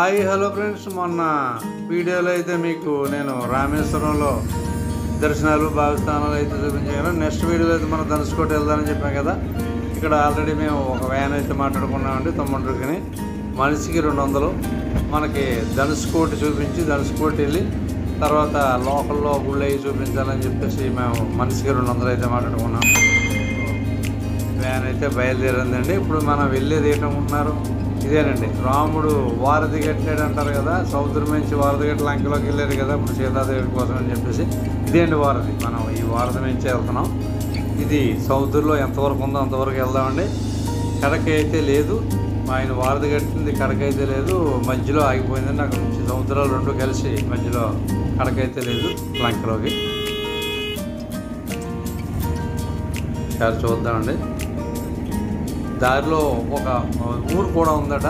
Hi hello friends మొన్న వీడియోలో అయితే మీకు నేను రామేశ్వరంలో దర్శనాలు భావిస్థానాలు అయితే చూపించాను కదా నెక్స్ట్ వీడియోలో అయితే మనం ధనుసుకోటి వెళ్దామని చెప్పాం కదా ఇక్కడ ఆల్రెడీ మేము ఒక వ్యాన్ అయితే మాట్లాడుకున్నామండి తొమ్మిదికి మనిషికి రెండు వందలు మనకి ధనుసుకోటి చూపించి ధనుసుకోటి వెళ్ళి తర్వాత లోకల్లో గుళ్ళు అవి చూపించాలని చెప్పేసి మేము మనిషికి రెండు వందలు అయితే మాట్లాడుకున్నాం వ్యాన్ అయితే బయలుదేరిందండి ఇప్పుడు మనం వెళ్ళేది ఏంటనుకుంటున్నారు ఇదేనండి రాముడు వారధి కట్టాడు అంటారు కదా సముద్రం నుంచి వారధి గట్టి లంకలోకి వెళ్ళారు కదా ఇప్పుడు సీతాదేవి కోసం అని చెప్పేసి ఇదేంటి వారధి మనం ఈ వారధి నుంచి వెళ్తున్నాం ఇది సముద్రంలో ఎంతవరకు ఉందో అంతవరకు వెళ్దామండి కడక అయితే లేదు ఆయన వారధి కట్టింది కడక అయితే లేదు మధ్యలో ఆగిపోయిందండి అక్కడ నుంచి సముద్రాలు రెండు కలిసి మధ్యలో కడక అయితే లేదు లంకలోకి ఒకసారి చూద్దామండి దారిలో ఒక ఊరు కూడా ఉందట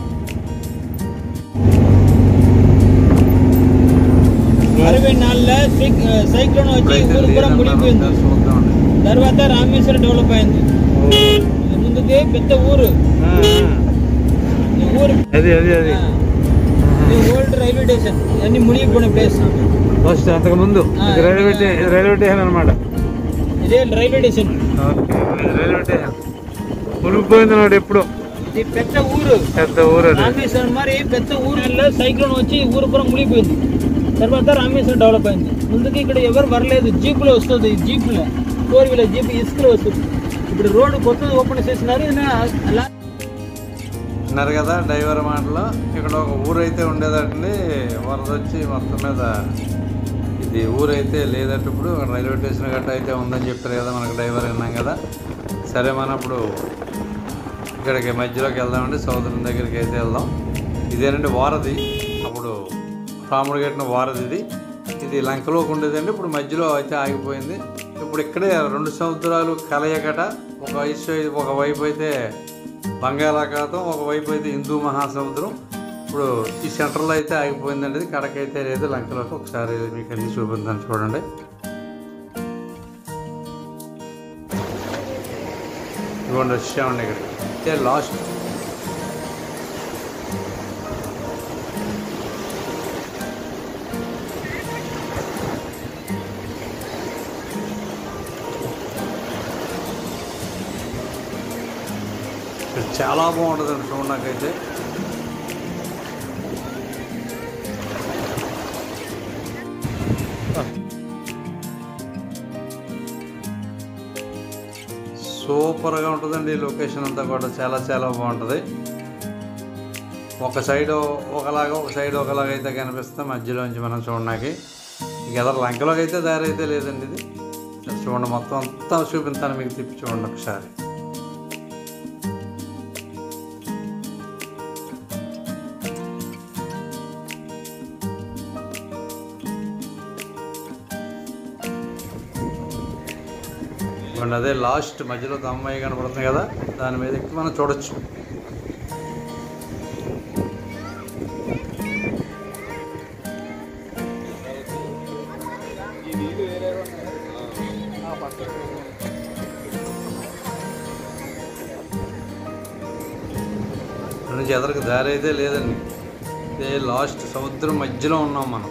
అరవై నాలుగులో సైక్- సైక్లోన్ వచ్చి ఇప్పుడైతే ఊరు కూడా లేదన్నారు. మునిగిపోయింది ఒకసారి చూద్దామండి తర్వాత రామేశ్వరం డెవలప్ అయింది ఇది ముందుది పెద్ద ఊరు ఈ ఊరు అది అది అది ఆ, ఇది ఓల్డ్ రైల్వే స్టేషన్ అన్ని మునిగిపోయిన ప్లేస్ ఫస్ట్ అంతకు ముందు ఆ, ఇది రైల్వే ఇది- స్టే- రైల్వే స్టేషన్ అనమాట ఇదే రైల్వే స్టేషన్ రైల్వే స్టేషన్ మునిగిపోయింది నాడు ఎప్పుడు ఇది పెద్ద ఊరు పెద్ద ఊరు అది రామేశ్వరం మరి పెద్ద ఊరిలో సైక్లోన్ వచ్చి ఊరు కూడా మునిగిపోయింది తర్వాత రామేశ్వరం డెవలప్ అయింది ముందుకి ఇక్కడ ఎవరు వరలేదు జీపులో వస్తుంది జీపులో ఫోర్ వీలర్ జీప్ ఇసుకలో వస్తుంది ఇప్పుడు రోడ్డు కొత్తది ఓపెన్ చేసినారు ఈయన అలా విన్నారు కదా డ్రైవర్ మాటలో ఇక్కడ ఒక ఊరు అయితే ఉండేదండి వరద వచ్చి మొత్తం మీద ఇది ఊరైతే లేదంటే ఇప్పుడు రైల్వే స్టేషన్ గట్ట అయితే ఉందని చెప్పారు కదా మనకు డ్రైవర్ విన్నాం కదా సరే మనం ఇప్పుడు ఇక్కడికి మధ్యలోకి వెళ్దామండి సముద్రం దగ్గరికి అయితే వెళ్దాం ఇదేనండి వారధి అప్పుడు రాముడు కట్టిన వారధి ఇది ఇది లంకలోకి ఉండేదండి ఇప్పుడు మధ్యలో అయితే ఆగిపోయింది ఇప్పుడు ఇక్కడే రెండు సముద్రాలు కలయకట ఒక వైపు ఒకవైపు అయితే బంగాళాఖాతం ఒకవైపు అయితే హిందూ మహాసముద్రం ఇప్పుడు ఈ సెంటర్లో అయితే ఆగిపోయిందండి ఇది కడకైతే లేదు లంకలోకి ఒకసారి మీకు అది చూపిద్దాం చూడండి ఇవ్వండి వచ్చామండి ఇక్కడ ఇదే లాస్ట్ ఇక్కడ చాలా బాగుంటుందండి చూడడానికైతే సూపర్గా ఉంటుందండి ఈ లొకేషన్ అంతా కూడా చాలా చాలా బాగుంటుంది ఒక సైడ్ ఒకలాగా ఒక సైడ్ ఒకలాగా అయితే కనిపిస్తుంది మధ్యలోంచి మనం చూడడానికి ఇక ఎదరు లంకలోకి అయితే దారి అయితే లేదండి ఇది చూడండి మొత్తం అంతా చూపిస్తాను మీకు తిప్పి చూడండి ఒకసారి ఇవ్వండి అదే లాస్ట్ మధ్యలో ఒక అమ్మాయి కనపడుతుంది కదా దాని మీద ఎక్కి మనం చూడొచ్చు ఇక్కడ నుంచి ఎదరికి దారి అయితే లేదండి ఇదే లాస్ట్ సముద్రం మధ్యలో ఉన్నాం మనం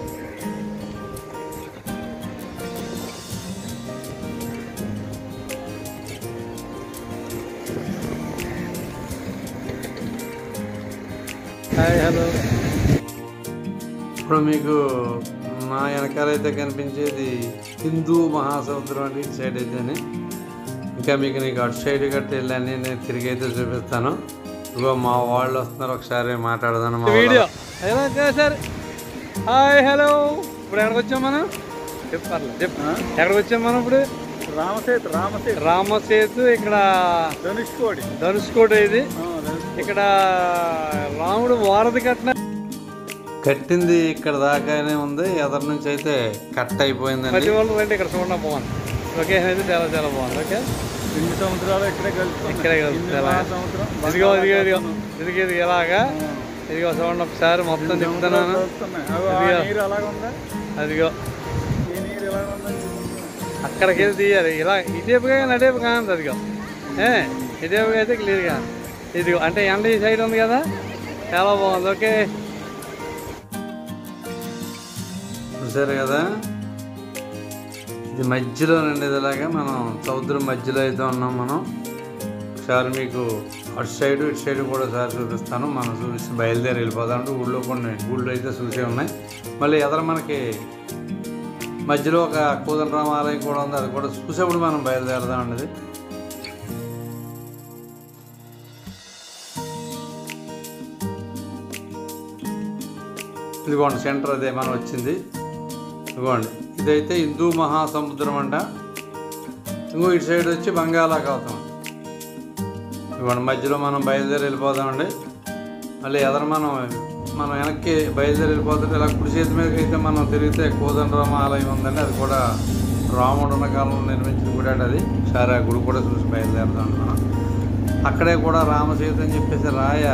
హాయ్ హలో ఇప్పుడు మీకు మా వెనకాలైతే కనిపించేది హిందూ మహాసముద్రం అండి ఇటు సైడ్ అయితేనే ఇంకా మీకు నీకు అటు సైడ్ గట్టి వెళ్ళని నేను తిరిగి అయితే చూపిస్తాను ఇగో మా వాళ్ళు వస్తున్నారు ఒకసారి మాట్లాడదాను మా video hello sir hi hello ఇప్పుడు ఎక్కడికి వచ్చాం మనం చెప్పాలి చెప్పు ఎక్కడికి వచ్చాం మనం ఇప్పుడు రామసేతు రామసేతు రామసేతు ఇక్కడ ధనుష్కోడి ధనుష్కోట ఇది ఇక్కడ రాముడు వారధి కట్టిన కట్టింది ఇక్కడ దాకానే ఉంది ఎదరి నుంచి అయితే కట్ అయిపోయిందండి ప్రతి వాళ్ళు రండి ఇక్కడ చూడండి బాగుంది లొకేషన్ అయితే చాలా చాలా బాగుంది ఓకే రెండు సముద్రాలు ఇక్కడే కలుపుతున్నాయి ఇక్కడే కలుపుతాయి హిందూ అలాగా. మహాసముద్రం, ఇదిగో ఇదిగో ఇదిగో బంగాళాఖాతం. ఇదిగో ఇది ఎలాగా ఇదిగో చూడండి ఒకసారి మొత్తం రెండు చెప్తున్నాను సముద్రాలు కలుపుతున్నాయి. అగో, ఆ ఇదిగో. నీరు అలాగ ఉందా అదిగో ఈ నీరు ఎలాగ ఉందా అక్కడికి వెళ్ళి తీయాలి ఇలా ఇటేపుగా నటేపు కాదు అదిగో ఏ ఇటేపుగా అయితే క్లియర్గా ఇదిగో అంటే ఎండ ఈ సైడ్ ఉంది కదా చాలా బాగుంది ఓకే చూసారు కదా ఇది మధ్యలో నుండి ఇలాగా మనం సముద్రం మధ్యలో అయితే ఉన్నాం మనం ఒకసారి మీకు అటు సైడ్ ఇటు సైడ్ కూడా ఒకసారి చూపిస్తాను మనం చూపిస్తే బయలుదేరి వెళ్ళిపోతాం అంటే ఊళ్ళో కొన్ని ఊళ్ళో అయితే చూసే ఉన్నాయి మళ్ళీ ఎదర మనకి మధ్యలో ఒక కోదండరామ ఆలయం కూడా ఉంది అది కూడా చూసేప్పుడు మనం బయలుదేరదాం అండి ఇదిగోండి సెంటర్ అదే మనం వచ్చింది ఇదిగోండి ఇదైతే హిందూ మహాసముద్రం అంట ఇంకో ఇటు సైడ్ వచ్చి బంగాళాఖాతం ఇదిగోండి మధ్యలో మనం బయలుదేరి వెళ్ళిపోదామండి మళ్ళీ ఎదర మనం మనం వెనక్కి బయలుదేరి వెళ్ళిపోతుంటే ఇలా కుడి చేతి మీదకి అయితే మనం తిరిగితే కోదండరామ ఆలయం ఉందండి అది కూడా రాముడు ఉన్న కాలంలో నిర్మించిన గుడి అండి అది సరే ఆ గుడి కూడా చూసి బయలుదేరుదాం మనం అక్కడే కూడా రామసీత అని చెప్పేసి రాయ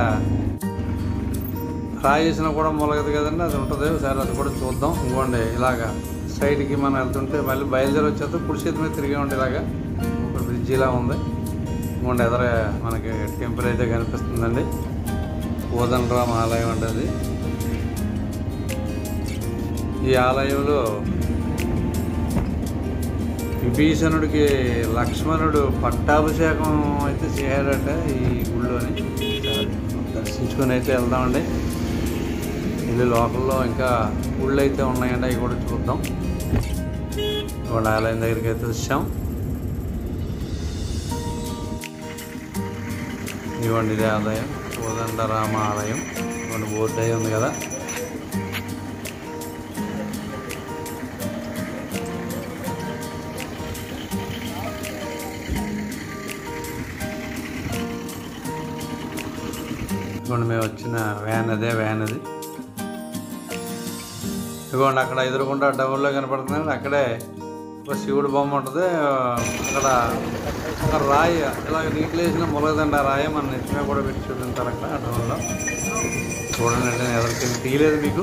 రాయేసిన కూడా మొలగదు కదండి అది ఉంటుంది సరే అది కూడా చూద్దాం ఇంకోండి ఇలాగా సైడ్కి మనం వెళ్తుంటే మళ్ళీ బయలుదేరి వచ్చేస్తే కుడి చేతి మీద తిరిగే ఉండి ఇలాగా ఒక బ్రిడ్జ్ ఇలా ఉంది ఇంకోండి ఎదర మనకి టెంపుల్ అయితే కనిపిస్తుందండి కోదండరామ ఆలయం అంటే అది ఈ ఆలయంలో విభీషణుడికి లక్ష్మణుడు పట్టాభిషేకం అయితే చేశాడట ఈ గుళ్ళోని సరే, దర్శించుకొని అయితే వెళ్దామండి వెళ్ళి లోకల్లో ఇంకా గుళ్ళు అయితే ఉన్నాయండి అవి కూడా చూద్దాం ఇవాళ ఆలయం దగ్గరికి అయితే వచ్చాం ఇవ్వండి ఇదే ఆలయం కోదండరామ ఆలయం ఇవ్వండి బోర్డు అయి ఉంది కదా ఇదిగోండి మేము వచ్చిన వ్యాన్ అదే వ్యాన్ అది ఇదిగోండి అక్కడ ఎదురుకుండా డబుల్లో కనపడుతుందండి అక్కడే ఒక శివుడు బొమ్మ ఉంటుంది అక్కడ ఒక రాయి ఇలాగ నీటిలో వేసిన మొలగదండి ఆ రాయి మన నెత్తిమే కూడా పెట్టి చూపించారు అక్కడ ఆ డబుల్లో చూడండి అంటే నేను ఎవరికి తీయలేదు మీకు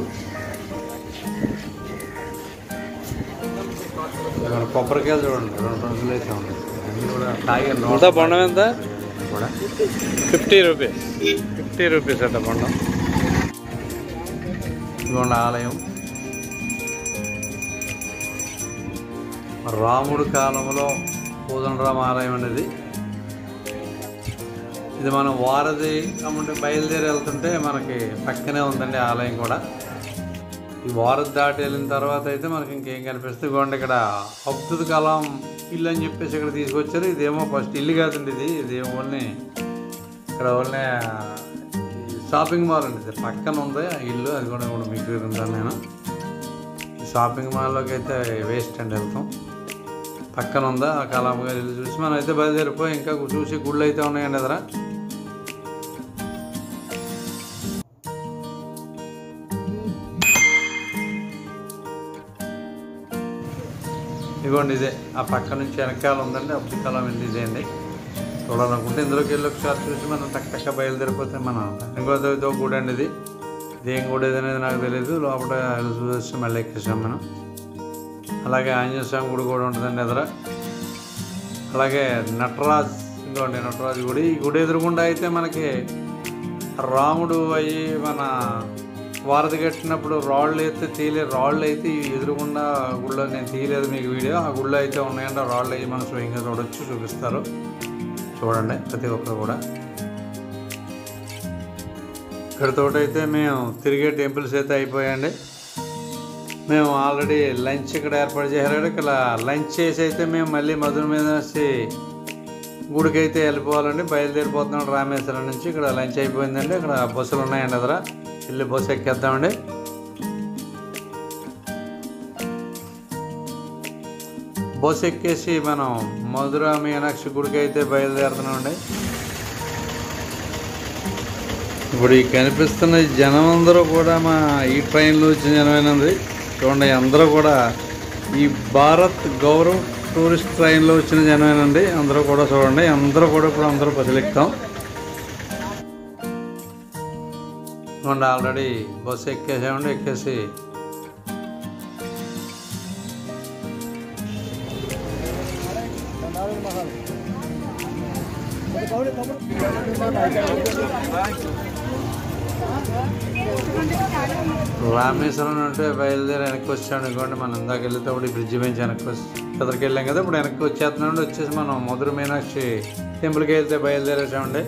ఇదిగోండి కొబ్బరికాయలు చూడండి రెండు రోజులు అయితే ఉన్నాయి అన్నీ కూడా తాగాను ఎంత బొండం ఎంత కూడా ఫిఫ్టీ రూపీస్ ఫిఫ్టీ రూపీస్ అట్ట బొండం ఇదిగోండి ఆలయం రాముడు కాలంలో కోదండరామ ఆలయం అనేది ఇది మనం వారధి అమ్ముంటే బయలుదేరి వెళ్తుంటే మనకి పక్కనే ఉందండి ఆలయం కూడా ఈ వారధి దాటి వెళ్ళిన తర్వాత అయితే మనకి ఇంకేం కనిపిస్తుంది ఇదిగోండి ఇక్కడ అబ్దుల్ కలాం ఇల్లు అని చెప్పేసి ఇక్కడ తీసుకొచ్చారు ఇదేమో ఫస్ట్ ఇల్లు కాదండి ఇది ఇది ఓన్లీ ఇక్కడ ఓన్లీ షాపింగ్ మాల్ అండి ఇది పక్కన ఉంది ఆ ఇల్లు అది కూడా కూడా మీకు వివరించాను నేను ఈ షాపింగ్ మాల్లోకి అయితే వేస్ట్ అండి వెళ్తాం పక్కన ఉందా ఆ కలాం గారి ఇల్లు చూసి మనం అయితే బయలుదేరిపోయి ఇంకా చూసి గుళ్ళు అయితే ఉన్నాయండి ఎదరా ఇదిగోండి ఇదే ఆ పక్క నుంచి వెనకాల ఉందండి అబ్దుల్ కలాం ఇల్లు ఇదే అండి చూడాలనుకుంటే ఇందులోకి వెళ్ళి ఒకసారి చూసి మనం టక్ టక్క బయలుదేరిపోతే మనం ఇంకోతో ఇదో గుడి అండి ఇది ఇదేం గుడి ఇది అనేది నాకు తెలియదు లోపల వెళ్ళి చూసి మళ్ళీ ఎక్కేసాం మనం అలాగే ఆంజనేయ స్వామి గుడి కూడా ఉంటుందండి ఎదుర అలాగే నటరాజ్ ఇంకోండి నటరాజు గుడి ఈ గుడి ఎదురుగుండా అయితే మనకి రాముడు అయ్యి మన వారధి కట్టినప్పుడు రాళ్ళు అయితే తీయలే రాళ్ళు అయితే ఈ ఎదురుగుండా గుళ్ళో నేను తీయలేదు మీకు వీడియో ఆ గుళ్ళో అయితే ఉన్నాయండి ఆ రాళ్ళు అయ్యి మనం స్వయంగా చూడొచ్చు చూపిస్తారు చూడండి ప్రతి ఒక్కరు కూడా ఇక్కడతోటైతే మేము తిరిగే టెంపుల్స్ అయితే అయిపోయాయండి మేము ఆల్రెడీ లంచ్ ఇక్కడ ఏర్పాటు చేశారు ఇక్కడ లంచ్ చేసి అయితే మేము మళ్ళీ మధుర మీద వచ్చి గుడికి అయితే వెళ్ళిపోవాలండి బయలుదేరిపోతున్నాం రామేశ్వరం నుంచి ఇక్కడ లంచ్ అయిపోయిందండి ఇక్కడ బస్సులు ఉన్నాయండి అదర వెళ్ళి బస్సు ఎక్కేద్దామండి బస్సు ఎక్కేసి మనం మధుర మీనాక్షి గుడికి అయితే బయలుదేరుతున్నామండి ఇప్పుడు ఈ కనిపిస్తున్న ఈ జనం అందరూ కూడా మా ఈ ట్రైన్లో వచ్చిన జనమైనది చూడండి అందరూ కూడా ఈ భారత్ గౌరవ్ టూరిస్ట్ ట్రైన్లో వచ్చిన జనమేనండి అందరూ కూడా చూడండి అందరూ కూడా ఇప్పుడు అందరూ బస్సులు ఎక్కుతాం చూడండి ఆల్రెడీ బస్సు ఎక్కేసామండి ఎక్కేసి రామేశ్వరం నుండి బయలుదేరి వెనక్కి వచ్చాడు అనుకోండి మనం ఇందాక వెళ్తేప్పుడు ఈ బ్రిడ్జి నుంచి వెనక్కి వచ్చి ఎదరికి వెళ్ళాం కదా ఇప్పుడు వెనక్కి వచ్చేస్తున్నాడు వచ్చేసి మనం మధుర మీనాక్షి టెంపుల్కి వెళ్తే బయలుదేరేసామండి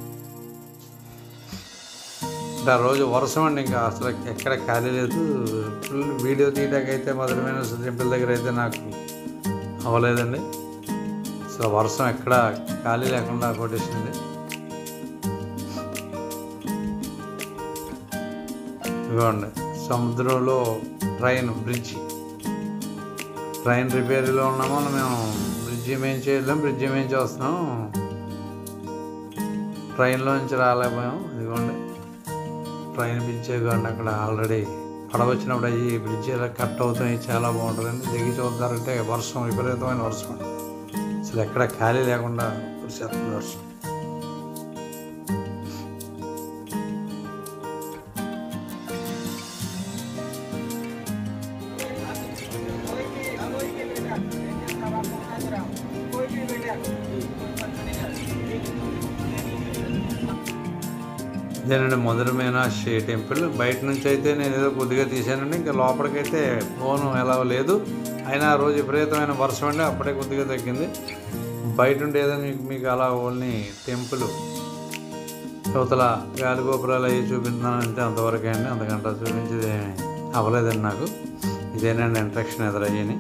ఇంకా ఆ రోజు వర్షం అండి ఇంకా అసలు ఎక్కడ ఖాళీ లేదు ఫుల్ వీడియో తీయడానికి అయితే మధుర మీనాక్షి టెంపుల్ దగ్గర అయితే నాకు అవ్వలేదండి అసలు వర్షం ఎక్కడ ఖాళీ లేకుండా కొట్టేసింది ఇదిగోండి సముద్రంలో ట్రైన్ బ్రిడ్జి ట్రైన్ రిపేరీలో ఉన్నామో మేము బ్రిడ్జి మేంచి వెళ్ళాం బ్రిడ్జి మేంచి వస్తున్నాం ట్రైన్లో నుంచి రాలేకపోయాం ఇదిగోండి ట్రైన్ బ్రిడ్జ్ ఇదిగోండి అక్కడ ఆల్రెడీ పడవ వచ్చినప్పుడు అయ్యి బ్రిడ్జి ఇలా కట్ అవుతాయి చాలా బాగుంటుందండి దిగి చూద్దారంటే వర్షం విపరీతమైన వర్షం అసలు ఎక్కడ ఖాళీ లేకుండా కురిసేస్తుంది వర్షం ఇదేనండి మధుర మీనాక్షి టెంపుల్ బయట నుంచి అయితే నేను ఏదో కొద్దిగా తీసానండి ఇంకా లోపలికైతే ఫోన్ ఎలా లేదు అయినా ఆ రోజు విపరీతమైన వర్షం అండి అప్పుడే కొద్దిగా తగ్గింది బయట ఉంటే ఏదో మీకు మీకు అలా ఓన్లీ టెంపుల్ యువతల గాలి గోపురాలు అవి చూపించాను అంటే అంతవరకే అండి అంతకంటే చూపించేది ఏమీ అవ్వలేదండి నాకు ఇదేనండి ఇంట్రక్షన్ ఎదురయ్యని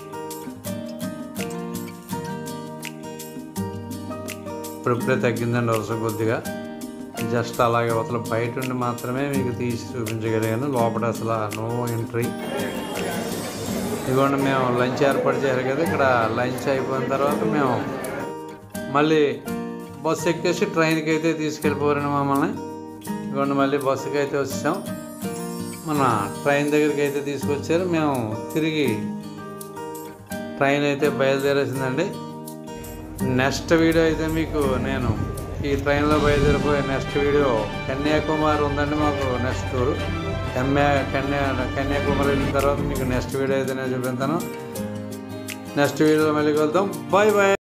ఇప్పుడిప్పుడే తగ్గిందండి వర్షం కొద్దిగా జస్ట్ అలాగే అవతల బయట ఉండి మాత్రమే మీకు తీసి చూపించగలిగాను లోపల అసలు నో ఎంట్రీ ఇదిగోండి మేము లంచ్ ఏర్పాటు చేయాలి కదా ఇక్కడ లంచ్ అయిపోయిన తర్వాత మేము మళ్ళీ బస్సు ఎక్కేసి ట్రైన్కి అయితే తీసుకెళ్ళిపోరండి మమ్మల్ని ఇదిగోండి మళ్ళీ బస్సుకి అయితే వచ్చాం మన ట్రైన్ దగ్గరికి అయితే తీసుకొచ్చారు మేము తిరిగి ట్రైన్ అయితే బయలుదేరేసిందండి నెక్స్ట్ వీడియో అయితే మీకు నేను ఈ ట్రైన్లో బయలుదేరిపోయే నెక్స్ట్ వీడియో కన్యాకుమారి ఉందండి మాకు నెక్స్ట్ టూర్ కన్యా కన్యా కన్యాకుమారి వెళ్ళిన తర్వాత మీకు నెక్స్ట్ వీడియో అయితే నేను చూపిస్తాను నెక్స్ట్ వీడియోలో మళ్ళీ కలుద్దాం బాయ్ బాయ్